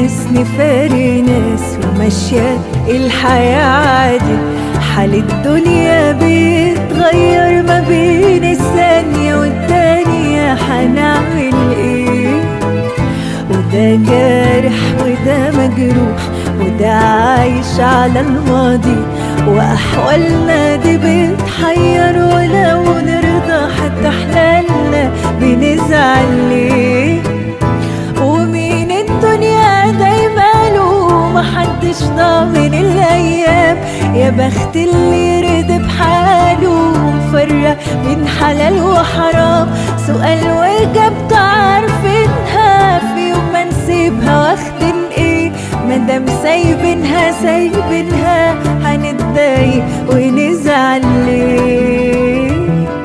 ناس نفاري ناس وماشية الحياة عادي حال الدنيا بيتغير ما بين الثانية والتانية حنعمل ايه وده جارح وده مجروح وده عايش على الماضي وأحوالنا دي بتحير ولو نرضى حتى حلالنا بنزعل ليه ومين الدنيا دايما له محدش ضامن الأيام يا بخت اللي يرد بحاله مفرق بين حلال وحرام سؤال وإجابته عارفينها في يوم ما نسيبها واخدين ايه مادام سايبينها سايبينها هنتضايق ونزعل ليه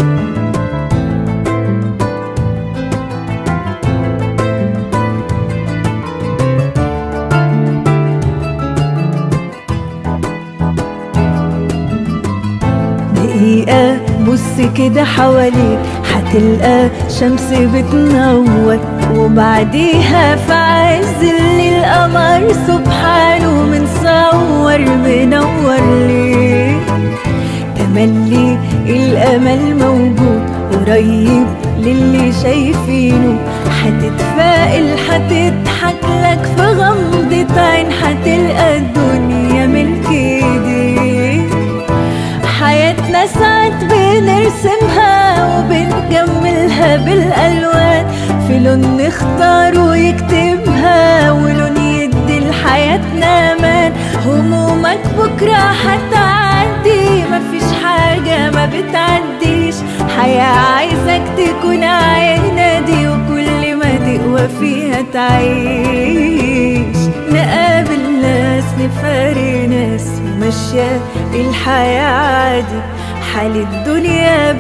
دقيقة بص كده حواليك هتلقى شمس بتنور وبعديها في عز الليل القمر سبحانه منصور منور ليه تملي الأمل موجود قريب للي شايفينه هتتفائل هتضحك لك في غمضة عين هتلقى الدنيا ملك ايديك حياتنا ساعات بنرسمها وبنجملها بالألوان في لون نختاره يكتبها ولون يدي لحياتنا أمان همومك بكرة هتعدي مفيش حاجة ما بتعديش حياة عايزك تكون عينة دي وكل ما تقوى فيها تعيش نقابل ناس نفاري ناس وماشية الحياة عادي حال الدنيا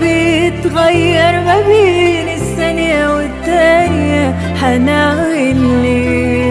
بيتغير ما بين الثانية والتانية هنعمل ليه